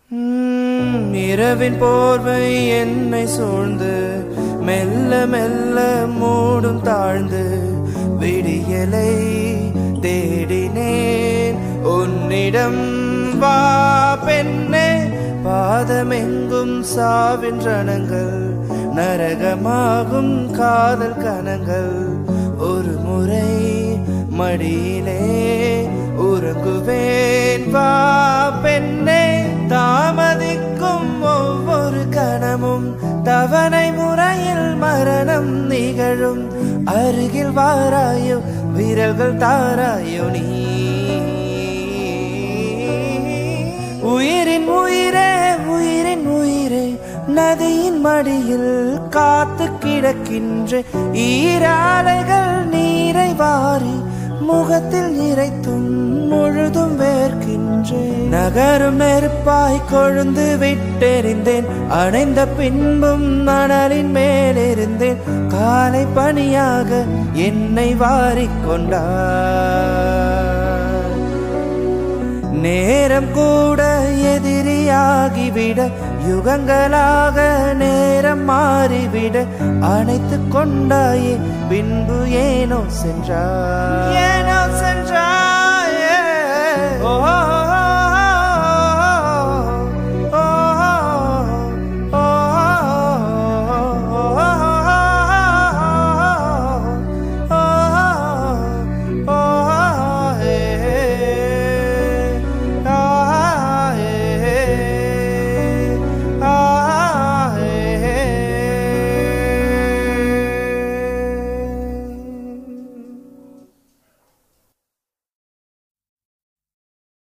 உம், இரவின் போர்வை என்னை சூழ்ந்து மெல்ல மெல்ல மூடும் தாழ்ந்து விடியலை தேடினேன் உன்னிடம் வா பெண்ணே பாதமெங்கும் சாவின் ரணங்கள் நரகமாகும் காதல் கனங்கள் ஒரு முறை மடியிலே உறங்குவேன் வா பெண்ணே தாமதிக்கும் ஒவ்வொரு கணமும் தவணை முறையில் மரணம் நிகழும் அருகில் வாராயோ விரல்கள் தாராயோ நீ உயிரின் உயிரே உயிரின் உயிரே நதியின் மடியில் காத்து கிடக்கின்ற ஈராலைகள் நீரை வாரி முகத்தில் நிறைத்தும் முழுதும் வேர்க்கின்றேன் நகரும் நெருப்பாய் கொழுந்து விட்டெறிந்தேன் அணைந்த பின்பும் மணலின் மேலிருந்தேன் காலை பணியாக என்னை வாரிக்கொண்டார் நேரம் கூட எதிரியாகிவிட யுகங்களாக நேரம் மாறிவிட அணைத்து கொண்டாயே பின்பு ஏனோ சென்றாய் ஏனோ சென்றாயே ஓ